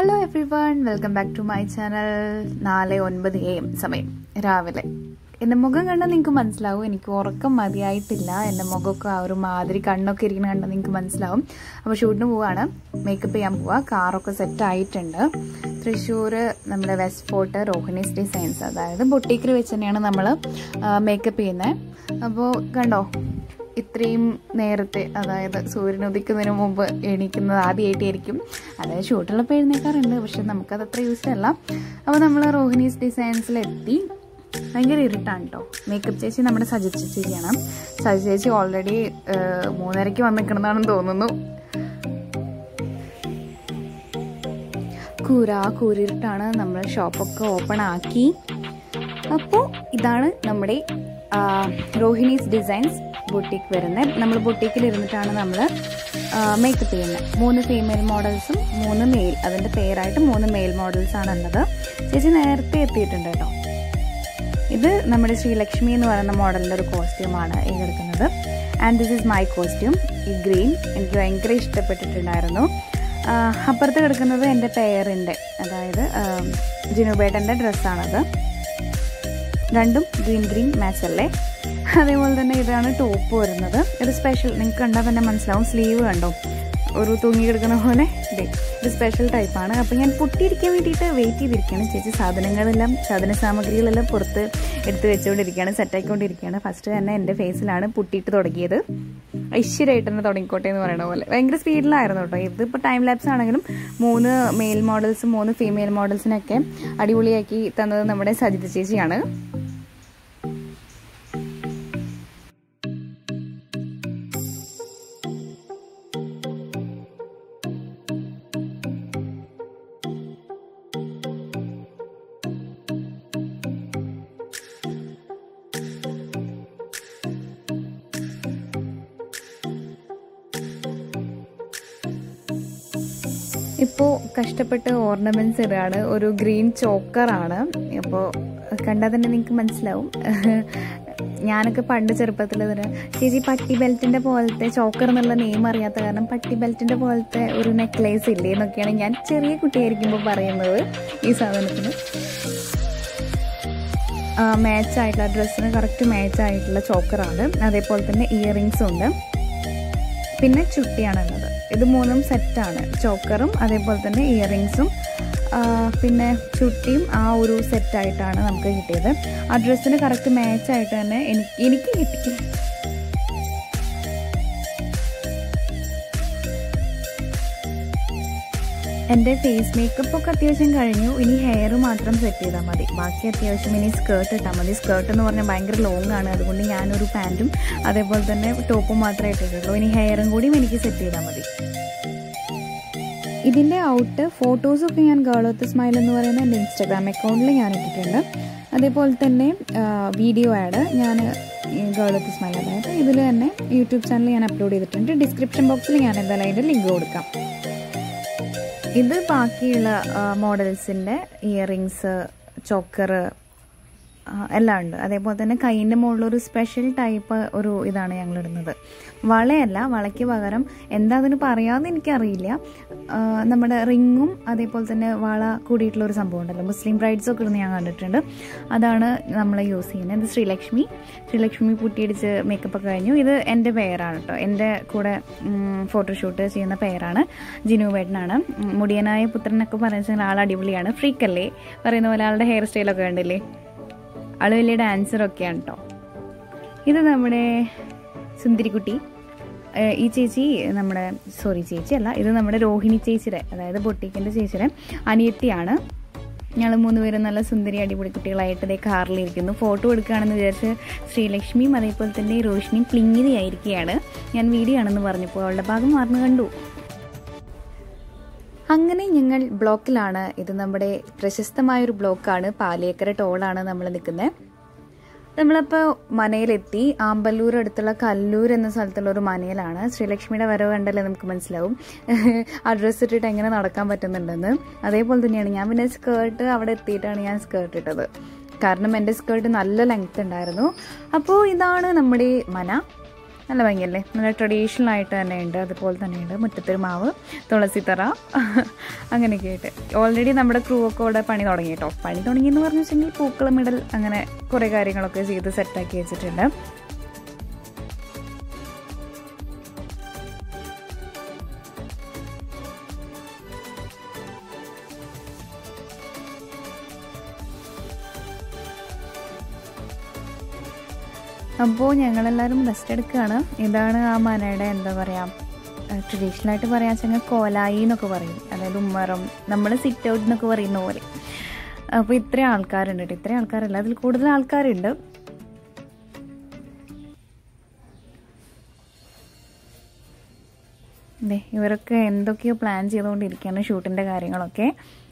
hello everyone welcome back to my channel നാല് ഒൻപത് A M സമയം രാവിലെ എൻ്റെ മുഖം കണ്ടാൽ നിങ്ങൾക്ക് മനസ്സിലാവും എനിക്ക് ഉറക്കം മതിയായിട്ടില്ല എൻ്റെ മുഖമൊക്കെ ആ ഒരു മാതിരി കണ്ണൊക്കെ ഇരിക്കുന്ന കണ്ടാൽ നിങ്ങൾക്ക് മനസ്സിലാവും അപ്പോൾ ഷൂട്ടിന് പോവാണ് മേക്കപ്പ് ചെയ്യാൻ പോവാ കാറൊക്കെ സെറ്റ് ആയിട്ടുണ്ട് തൃശ്ശൂർ നമ്മുടെ വെസ്റ്റ് ഫോർട്ട് രോഹിണീസ് ഡിസൈൻസ് അതായത് ബൊട്ടീക്കിൽ വെച്ച് തന്നെയാണ് നമ്മൾ മേക്കപ്പ് ചെയ്യുന്നത് അപ്പോൾ കണ്ടോ ഇത്രയും നേരത്തെ അതായത് സൂര്യൻ ഉദിക്കുന്നതിന് മുമ്പ് എണീക്കുന്നത് ആദ്യമായിട്ടായിരിക്കും അതായത് ഷൂട്ടുള്ളപ്പോൾ എഴുന്നേക്കാറുണ്ട് പക്ഷെ നമുക്കത് അത്ര യൂസ് അല്ല അപ്പോൾ നമ്മൾ റോഹിണീസ് ഡിസൈൻസിലെത്തി ഭയങ്കര ഇരുട്ടാണ് കേട്ടോ മേക്കപ്പ് ചേച്ചി നമ്മുടെ സജി ചേച്ചിയാണ് സജി ചേച്ചി ഓൾറെഡി മൂന്നരയ്ക്ക് വന്നിരിക്കണമെന്നാണെന്ന് തോന്നുന്നു കൂര കൂരിട്ടാണ് നമ്മൾ ഷോപ്പൊക്കെ ഓപ്പൺ ആക്കി അപ്പോൾ ഇതാണ് നമ്മുടെ റോഹിണീസ് ഡിസൈൻസ് ബൊട്ടീക്ക് വരുന്നത് നമ്മൾ ബൊട്ടീക്കിൽ ഇരുന്നിട്ടാണ് നമ്മൾ മേക്കപ്പ് ചെയ്യുന്നത് മൂന്ന് ഫീമെയിൽ മോഡൽസും മൂന്ന് മെയിൽ അതിൻ്റെ പേരായിട്ട് മൂന്ന് മെയിൽ മോഡൽസ് ആണ് ഉള്ളത് ചേച്ചി നേരത്തെ എത്തിയിട്ടുണ്ട് കേട്ടോ ഇത് നമ്മുടെ ശ്രീലക്ഷ്മി എന്ന് പറയുന്ന മോഡലിൻ്റെ ഒരു കോസ്റ്റ്യൂമാണ് ഈ എടുക്കുന്നത് and this is my costume ഈ ഗ്രീൻ എനിക്ക് ഭയങ്കര ഇഷ്ടപ്പെട്ടിട്ടുണ്ടായിരുന്നു അപ്പുറത്ത് കിടക്കുന്നത് എൻ്റെ പെയറിൻ്റെ അതായത് ജിനുബേട്ടൻ്റെ ഡ്രസ്സാണത് രണ്ടും ഗ്രീൻ ഗ്രീൻ മാച്ച് അല്ലേ അതേപോലെ തന്നെ ഇതാണ് ടോപ്പ് വരുന്നത് ഇത് സ്പെഷ്യൽ നിങ്ങൾക്ക് കണ്ടാൽ തന്നെ മനസ്സിലാവും സ്ലീവ് കണ്ടോ ഒരു തൂങ്ങി കിടക്കുന്ന പോലെ ഇതേ ഇത് സ്പെഷ്യൽ ടൈപ്പാണ് അപ്പോൾ ഞാൻ പൊട്ടിയിരിക്കാൻ വേണ്ടിയിട്ട് വെയിറ്റ് ചെയ്തിരിക്കുകയാണ് ചേച്ചി സാധനങ്ങളെല്ലാം സാധന സാമഗ്രികളെല്ലാം പുറത്ത് എടുത്ത് വെച്ചുകൊണ്ടിരിക്കുകയാണ് സെറ്റാക്കിക്കൊണ്ടിരിക്കുകയാണ് ഫസ്റ്റ് തന്നെ എൻ്റെ ഫേസിലാണ് പൊട്ടിയിട്ട് തുടങ്ങിയത് ഐശ്വര്യമായിട്ട് തന്നെ തുടങ്ങിക്കോട്ടെ എന്ന് പറയുന്ന പോലെ ഭയങ്കര സ്പീഡിലായിരുന്നു കേട്ടോ ഇതിപ്പോൾ ടൈം ലാപ്സ് ആണെങ്കിലും മൂന്ന് മെയിൽ മോഡൽസും മൂന്ന് ഫീമെയിൽ മോഡൽസിനൊക്കെ അടിപൊളിയാക്കി തന്നത് നമ്മുടെ സജിത ചേച്ചിയാണ് ഇപ്പോൾ കഷ്ടപ്പെട്ട് ഓർണമെന്റ്സ് ഇടുകയാണ് ഒരു ഗ്രീൻ ചോക്കറാണ് അപ്പോൾ കണ്ടാൽ തന്നെ നിങ്ങൾക്ക് മനസ്സിലാവും ഞാനൊക്കെ പണ്ട് ചെറുപ്പത്തിൽ ഇതിന് ചേച്ചി പട്ടി ബെൽറ്റിന്റെ പോലത്തെ ചോക്കർ എന്നുള്ള നെയിം അറിയാത്ത കാരണം പട്ടി ബെൽറ്റിന്റെ പോലത്തെ ഒരു നെക്ലേസ് ഇല്ലേ എന്നൊക്കെയാണ് ഞാൻ ചെറിയ കുട്ടിയായിരിക്കുമ്പോൾ പറയുന്നത് ഈ സാധനത്തിന് മാച്ച് ആയിട്ടുള്ള ഡ്രസ്സിന് കറക്റ്റ് മാച്ച് ആയിട്ടുള്ള ചോക്കറാണ് അതേപോലെ തന്നെ ഇയറിങ്സും ഉണ്ട് പിന്നെ ചുട്ടിയാണുള്ളത് ഇത് മൂന്നും സെറ്റാണ് ചോക്കറും അതേപോലെ തന്നെ ഇയറിങ്സും പിന്നെ ചുട്ടിയും ആ ഒരു സെറ്റായിട്ടാണ് നമുക്ക് കിട്ടിയത് ആ ഡ്രസ്സിന് കറക്റ്റ് മാച്ച് ആയിട്ട് തന്നെ എനിക്ക് എനിക്ക് കിട്ടി എൻ്റെ ഫേസ് മേക്കപ്പ് ഒക്കെ അത്യാവശ്യം കഴിഞ്ഞു ഇനി ഹെയർ മാത്രം സെറ്റ് ചെയ്താൽ മതി ബാക്കി അത്യാവശ്യം ഇനി സ്കേർട്ട് ഇട്ടാൽ മതി സ്കേർട്ട് എന്ന് പറഞ്ഞാൽ ഭയങ്കര ലോങ് ആണ് അതുകൊണ്ട് ഞാനൊരു പാൻറ്റും അതേപോലെ തന്നെ ടോപ്പും മാത്രമേ ഇട്ടിട്ടുള്ളൂ ഇനി ഹെയറും കൂടിയും എനിക്ക് സെറ്റ് ചെയ്താൽ മതി ഇതിൻ്റെ ഔട്ട് ഫോട്ടോസൊക്കെ ഞാൻ ഗേൾ ഓഫ് ദ സ്മൈൽ എന്ന് പറയുന്ന എൻ്റെ ഇൻസ്റ്റാഗ്രാം അക്കൗണ്ടിൽ ഞാൻ ഇട്ടിട്ടുണ്ട് അതേപോലെ തന്നെ വീഡിയോ ആഡ് ഞാൻ ഗേൾ ഓഫ് ദ സ്മൈൽ അതായത് ഇതിൽ തന്നെ യൂട്യൂബ് ചാനൽ ഞാൻ അപ്ലോഡ് ചെയ്തിട്ടുണ്ട് ഡിസ്ക്രിപ്ഷൻ ബോക്സിൽ ഞാൻ എന്തായാലും അതിൻ്റെ ലിങ്ക് കൊടുക്കാം ഇത് ബാക്കിയുള്ള മോഡൽസിൻ്റെ ഇയറിങ്സ് ചോക്കർ എല്ലാം ഉണ്ട് അതേപോലെ തന്നെ കൈയിൻ്റെ മുകളിലൊരു സ്പെഷ്യൽ ടൈപ്പ് ഒരു ഇതാണ് ഞങ്ങൾ ഇടുന്നത് വളയല്ല വളയ്ക്ക് പകരം എന്താ അതിന് പറയാമെന്ന് എനിക്കറിയില്ല നമ്മുടെ റിങ്ങും അതേപോലെ തന്നെ വള കൂടിയിട്ടുള്ള ഒരു സംഭവം ഉണ്ടല്ലോ മുസ്ലിം ബ്രൈഡ്സ് ഒക്കെ ഇടുന്ന ഞാൻ കണ്ടിട്ടുണ്ട് അതാണ് നമ്മൾ യൂസ് ചെയ്യുന്നത് ഇത് ശ്രീലക്ഷ്മി ശ്രീലക്ഷ്മി പുട്ടിയടിച്ച് മേക്കപ്പ് ഒക്കെ കഴിഞ്ഞു ഇത് എൻ്റെ പേരാണ് കേട്ടോ എൻ്റെ കൂടെ ഫോട്ടോഷൂട്ട് ചെയ്യുന്ന പേരാണ് ജിനുവേട്ടനാണ് മുടിയനായ പുത്രനൊക്കെ പറയുന്ന ആൾ അടിപൊളിയാണ് ഫ്രീക്കല്ലേ പറയുന്ന പോലെ ആളുടെ ഹെയർ സ്റ്റൈലൊക്കെ കണ്ടില്ലേ ആള് വലിയ ഡാൻസറൊക്കെയാണ് കേട്ടോ ഇത് നമ്മുടെ സുന്ദരിക്കുട്ടി ഈ ചേച്ചി നമ്മുടെ സോറി ചേച്ചി അല്ല ഇത് നമ്മുടെ രോഹിണി ചേച്ചിയുടെ അതായത് ബൊട്ടിക്കിൻ്റെ ചേച്ചിയുടെ അനിയത്തിയാണ് ഞങ്ങൾ മൂന്നുപേരും നല്ല സുന്ദരി അടിപൊളി കുട്ടികളായിട്ട് ഇതേ കാറിലിരിക്കുന്നു ഫോട്ടോ എടുക്കുകയാണെന്ന് വിചാരിച്ച് ശ്രീലക്ഷ്മിയും അതേപോലെ തന്നെ റോഷിനിയും ക്ലിങ്ങിരിയായിരിക്കുകയാണ് ഞാൻ വീഡിയോ ആണെന്ന് പറഞ്ഞപ്പോൾ അവളുടെ ഭാഗം മാറുന്നു കണ്ടു അങ്ങനെ ഞങ്ങൾ ബ്ലോക്കിലാണ് ഇത് നമ്മുടെ പ്രശസ്തമായൊരു ബ്ലോക്കാണ് പാലിയേക്കര ടോളാണ് നമ്മൾ നിൽക്കുന്നത് നമ്മളിപ്പോൾ മനയിലെത്തി ആമ്പല്ലൂർ അടുത്തുള്ള കല്ലൂർ എന്ന സ്ഥലത്തുള്ള ഒരു മനയിലാണ് ശ്രീലക്ഷ്മിയുടെ വരവ് കണ്ടല്ലേ നമുക്ക് മനസ്സിലാവും ആ ഡ്രസ്സ് ഇട്ടിട്ട് എങ്ങനെ നടക്കാൻ പറ്റുന്നുണ്ടെന്ന് അതേപോലെ തന്നെയാണ് ഞാൻ പിന്നെ സ്കേർട്ട് അവിടെ എത്തിയിട്ടാണ് ഞാൻ സ്കേർട്ട് ഇട്ടത് കാരണം എൻ്റെ സ്കേർട്ട് നല്ല ലെങ്ത് ഉണ്ടായിരുന്നു അപ്പോൾ ഇതാണ് നമ്മുടെ മന നല്ല ഭംഗിയല്ലേ നല്ല ട്രഡീഷണൽ ആയിട്ട് തന്നെ ഉണ്ട് അതുപോലെ തന്നെ ഉണ്ട് മുറ്റത്തൊരു മാവ് തുളസിത്തറ അങ്ങനെയൊക്കെ ആയിട്ട് ഓൾറെഡി നമ്മുടെ ക്രൂ ഒക്കെ ഇവിടെ പണി തുടങ്ങി കേട്ടോ പണി തുടങ്ങിയെന്ന് പറഞ്ഞു വെച്ചെങ്കിൽ പൂക്കളം ഇടൽ അങ്ങനെ കുറേ കാര്യങ്ങളൊക്കെ ചെയ്ത് സെറ്റാക്കി വെച്ചിട്ടുണ്ട് അപ്പോൾ ഞങ്ങളെല്ലാവരും റെസ്റ്റ് എടുക്കുകയാണ് ഇതാണ് ആ മനയുടെ എന്താ പറയുക ട്രഡീഷണൽ ആയിട്ട് പറയാൻ വെച്ചാൽ കോലായി എന്നൊക്കെ പറയും അതായത് ഉമ്മറം നമ്മൾ സിറ്റ് ഔട്ട് എന്നൊക്കെ പറയുന്ന പോലെ അപ്പോൾ ഇത്രയും ആൾക്കാരുണ്ട് കേട്ടോ ഇത്രയും ആൾക്കാരല്ല അതിൽ കൂടുതൽ ആൾക്കാരുണ്ട് ദേ ഇവരൊക്കെ എന്തൊക്കെയോ പ്ലാൻ ചെയ്തുകൊണ്ടിരിക്കുകയാണ് ഷൂട്ടിൻ്റെ കാര്യങ്ങളൊക്കെ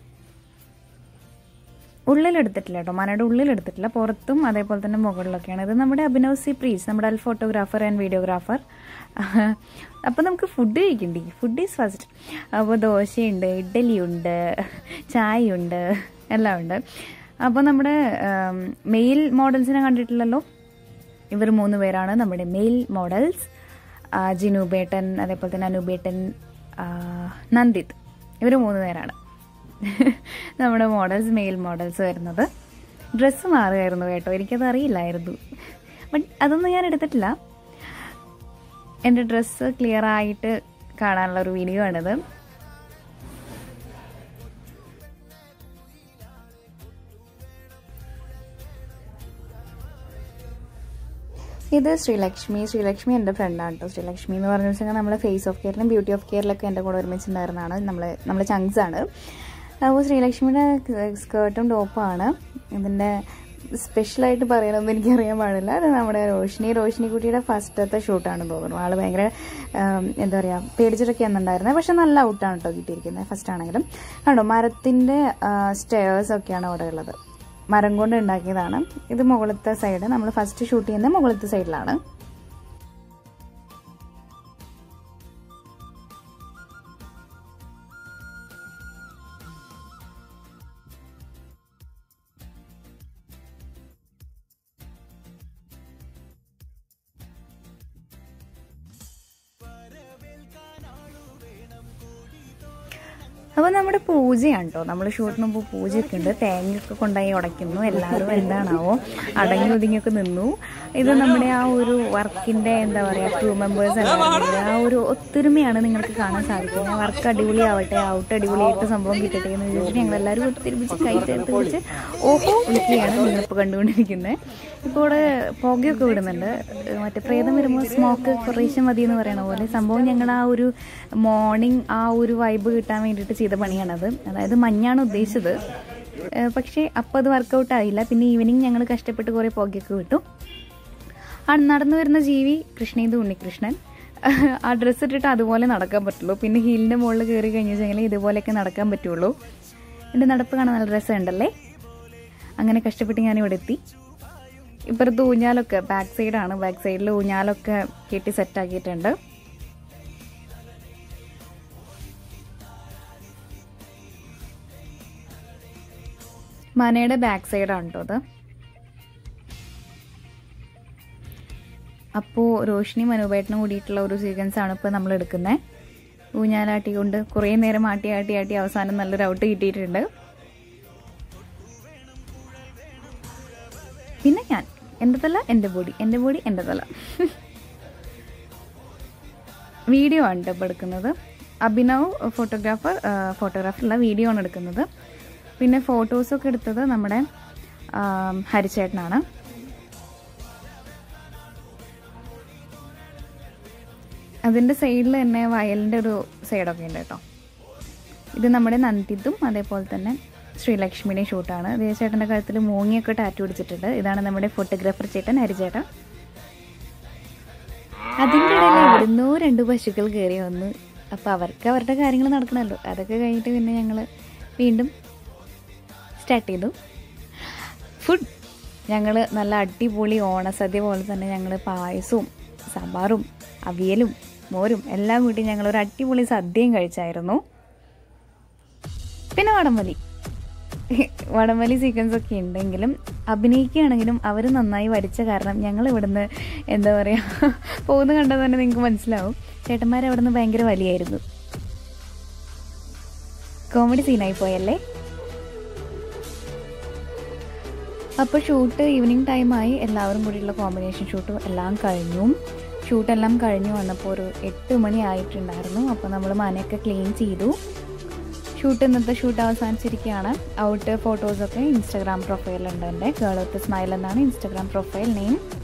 ഉള്ളിലെടുത്തിട്ടില്ല കേട്ടോ മനയുടെ ഉള്ളിലെടുത്തിട്ടില്ല പുറത്തും അതേപോലെ തന്നെ മുകളിലൊക്കെയാണ് ഇത് നമ്മുടെ അഭിനവ് സി പ്രീസ് നമ്മുടെ അൽ ഫോട്ടോഗ്രാഫർ ആൻഡ് വീഡിയോഗ്രാഫർ അപ്പോൾ നമുക്ക് ഫുഡ് കഴിക്കണ്ടേ ഫുഡ് ഈസ് ഫസ്റ്റ് അപ്പോൾ ദോശയുണ്ട് ഇഡ്ഡലിയുണ്ട് ചായയുണ്ട് എല്ലാം ഉണ്ട് അപ്പോൾ നമ്മുടെ മെയിൽ മോഡൽസിനെ കണ്ടിട്ടില്ലല്ലോ ഇവർ മൂന്ന് പേരാണ് നമ്മുടെ മെയിൽ മോഡൽസ് ജിനുബേട്ടൻ അതേപോലെ തന്നെ അനുബേട്ടൻ നന്ദിത് ഇവർ മൂന്ന് പേരാണ് നമ്മുടെ മോഡൽസ് മെയിൽ മോഡൽസ് വരുന്നത് ഡ്രസ്സ് മാറുമായിരുന്നു കേട്ടോ എനിക്കത് അറിയില്ലായിരുന്നു ബട്ട് അതൊന്നും ഞാൻ എടുത്തിട്ടില്ല എൻ്റെ ഡ്രസ്സ് ക്ലിയർ ആയിട്ട് കാണാനുള്ള ഒരു വീഡിയോ ആണിത് ഇത് ശ്രീലക്ഷ്മി ശ്രീലക്ഷ്മി എൻ്റെ ഫ്രണ്ടാണ് കേട്ടോ ശ്രീലക്ഷ്മി എന്ന് പറഞ്ഞു വെച്ചാൽ നമ്മുടെ ഫേസ് ഓഫ് കെയറിലും ബ്യൂട്ടി ഓഫ് കെയറിലൊക്കെ എൻ്റെ കൂടെ ഒരുമിച്ചുണ്ടായിരുന്നതാണ് നമ്മൾ നമ്മൾ ചങ്സ് ആണ് അപ്പോൾ ശ്രീലക്ഷ്മിയുടെ സ്കേർട്ടും ടോപ്പാണ് ഇതിൻ്റെ സ്പെഷ്യലായിട്ട് പറയണമെന്ന് എനിക്കറിയാൻ പാടില്ല അത് നമ്മുടെ റോഷിനി റോഷിനി കുട്ടിയുടെ ഫസ്റ്റത്തെ ഷൂട്ടാണ് തോന്നുന്നു ആൾ ഭയങ്കര എന്താ പറയുക പേടിച്ചിട്ടൊക്കെ വന്നിട്ടുണ്ടായിരുന്നത് പക്ഷെ നല്ല ഔട്ടാണ് കേട്ടോ കിട്ടിയിരിക്കുന്നത് ഫസ്റ്റ് ആണെങ്കിലും കണ്ടോ മരത്തിൻ്റെ സ്റ്റെയേഴ്സ് ഒക്കെയാണ് അവിടെ ഉള്ളത് മരം കൊണ്ട് ഉണ്ടാക്കിയതാണ് ഇത് മുകളിലത്തെ സൈഡ് നമ്മൾ ഫസ്റ്റ് ഷൂട്ട് ചെയ്യുന്നത് മുകളിലത്തെ സൈഡിലാണ് അപ്പോൾ നമ്മുടെ പൂജയാണ് കേട്ടോ നമ്മൾ ഷൂട്ടിന് മുമ്പ് പൂജയൊക്കെ ഉണ്ട് തേങ്ങയൊക്കെ കൊണ്ടുപോയി ഉടയ്ക്കുന്നു എല്ലാവരും എന്താണാവോ അടങ്ങി ഒതുങ്ങിയൊക്കെ നിന്നു ഇത് നമ്മുടെ ആ ഒരു വർക്കിൻ്റെ എന്താ പറയുക ക്രൂ മെമ്പേഴ്സ് എല്ലാവരും ആ ഒരു ഒത്തൊരുമയാണ് നിങ്ങൾക്ക് കാണാൻ സാധിക്കുന്നത് വർക്ക് അടിപൊളിയാവട്ടെ ഔട്ട് അടിപൊളിയായിട്ട് സംഭവം കിട്ടട്ടെ എന്ന് ചോദിച്ചിട്ട് ഞങ്ങൾ എല്ലാവരും ഒത്തിരിപ്പിച്ച് കൈ ചേർത്ത് വെച്ച് ഓഹോ വിളിക്കുകയാണ് നിങ്ങളിപ്പോൾ കണ്ടുകൊണ്ടിരിക്കുന്നത് ഇപ്പോൾ ഇവിടെ പുകയൊക്കെ വിടുന്നുണ്ട് മറ്റേ പ്രേതം വരുമ്പോൾ സ്മോക്ക് കുറേശ്ശെ മതി എന്ന് പറയണ പോലെ സംഭവം ഞങ്ങൾ ആ ഒരു മോർണിംഗ് ആ ഒരു വൈബ് കിട്ടാൻ വേണ്ടിയിട്ട് ചെയ്ത പണിയാണത് അതായത് മഞ്ഞാണ് ഉദ്ദേശിച്ചത് പക്ഷേ അപ്പോൾ അത് വർക്കൗട്ട് ആയില്ല പിന്നെ ഈവനിങ് ഞങ്ങൾ കഷ്ടപ്പെട്ട് കുറേ പുകയൊക്കെ വിട്ടു ആ നടന്നു വരുന്ന ജീവി കൃഷ്ണീത് ഉണ്ണികൃഷ്ണൻ ആ ഡ്രസ്സ് ഇട്ടിട്ട് അതുപോലെ നടക്കാൻ പറ്റുള്ളൂ പിന്നെ ഹീലിൻ്റെ മുകളിൽ കയറി കഴിഞ്ഞ് വെച്ചെങ്കിൽ ഇതുപോലെയൊക്കെ നടക്കാൻ പറ്റുള്ളൂ എൻ്റെ നടപ്പ് കാണാൻ നല്ല രസമുണ്ടല്ലേ അങ്ങനെ കഷ്ടപ്പെട്ട് ഞാൻ ഇവിടെ എത്തി ഇപ്പുറത്ത് ഊഞ്ഞാലൊക്കെ ബാക്ക് സൈഡാണ് ബാക്ക് സൈഡിൽ ഊഞ്ഞാലൊക്കെ കെട്ടി സെറ്റാക്കിയിട്ടുണ്ട് മനയുടെ ബാക്ക് സൈഡാണ് കേട്ടോ അത് അപ്പോൾ റോഷിനി മനോബേട്ടനും കൂടിയിട്ടുള്ള ഒരു സീക്വൻസ് ആണ് ഇപ്പോൾ നമ്മൾ എടുക്കുന്നത് ഊഞ്ഞാലാട്ടി കൊണ്ട് കുറേ നേരം ആട്ടി ആട്ടി ആട്ടി അവസാനം നല്ലൊരു ഔട്ട് കിട്ടിയിട്ടുണ്ട് പിന്നെ ഞാൻ എൻ്റെ തല എൻ്റെ ബോഡി എൻ്റെ ബോഡി എൻ്റെ തല വീഡിയോ ആണ് ഇപ്പോൾ എടുക്കുന്നത് അഭിനവ് ഫോട്ടോഗ്രാഫർ ഫോട്ടോഗ്രാഫറല്ല വീഡിയോ ആണ് എടുക്കുന്നത് പിന്നെ ഫോട്ടോസൊക്കെ എടുത്തത് നമ്മുടെ ഹരിച്ചേട്ടനാണ് അതിൻ്റെ സൈഡിൽ തന്നെ വയലിൻ്റെ ഒരു സൈഡൊക്കെ ഉണ്ട് കേട്ടോ ഇത് നമ്മുടെ നന്ദിത്തും അതേപോലെ തന്നെ ശ്രീലക്ഷ്മിയുടെയും ഷൂട്ടാണ് ദേവചേട്ടൻ്റെ കഴുത്തിൽ മൂങ്ങിയൊക്കെ ടാറ്റു പിടിച്ചിട്ടുണ്ട് ഇതാണ് നമ്മുടെ ഫോട്ടോഗ്രാഫർ ചേട്ടൻ ഹരിചേട്ടൻ അതിൻ്റെ ഇടയിൽ എവിടുന്നോ രണ്ട് പശുക്കൾ കയറി വന്നു അപ്പോൾ അവർക്ക് അവരുടെ കാര്യങ്ങൾ നടക്കണമല്ലോ അതൊക്കെ കഴിഞ്ഞിട്ട് പിന്നെ ഞങ്ങൾ വീണ്ടും സ്റ്റാർട്ട് ചെയ്തു ഫുഡ് ഞങ്ങൾ നല്ല അടിപൊളി ഓണസദ്യ പോലെ തന്നെ ഞങ്ങൾ പായസവും സാമ്പാറും അവിയലും മോരും എല്ലാം കൂട്ടി ഞങ്ങൾ ഒരു അടിപൊളി സദ്യയും കഴിച്ചായിരുന്നു പിന്നെ വടംവലി വടംവലി സീക്വൻസ് ഒക്കെ ഉണ്ടെങ്കിലും അഭിനയിക്കുകയാണെങ്കിലും അവർ നന്നായി വരച്ച കാരണം ഞങ്ങൾ ഇവിടുന്ന് എന്താ പറയുക പോകുന്ന കണ്ടാൽ തന്നെ നിങ്ങൾക്ക് മനസ്സിലാവും ചേട്ടന്മാർ അവിടെ നിന്ന് ഭയങ്കര വലിയായിരുന്നു കോമഡി സീനായി പോയല്ലേ അപ്പോൾ ഷൂട്ട് ഈവനിങ് ടൈമായി എല്ലാവരും കൂടിയുള്ള കോമ്പിനേഷൻ ഷൂട്ട് എല്ലാം കഴിഞ്ഞു ഷൂട്ടെല്ലാം കഴിഞ്ഞു വന്നപ്പോൾ ഒരു എട്ട് മണി ആയിട്ടുണ്ടായിരുന്നു അപ്പോൾ നമ്മൾ മനയൊക്കെ ക്ലീൻ ചെയ്തു ഷൂട്ട് ഇന്നത്തെ ഷൂട്ട് അവസാനിച്ചിരിക്കുകയാണ് ഔട്ട് ഫോട്ടോസൊക്കെ ഇൻസ്റ്റാഗ്രാം പ്രൊഫൈലുണ്ട് എൻ്റെ ഗേൾ വിത്ത് സ്മൈൽ എന്നാണ് ഇൻസ്റ്റാഗ്രാം പ്രൊഫൈൽ നെയിം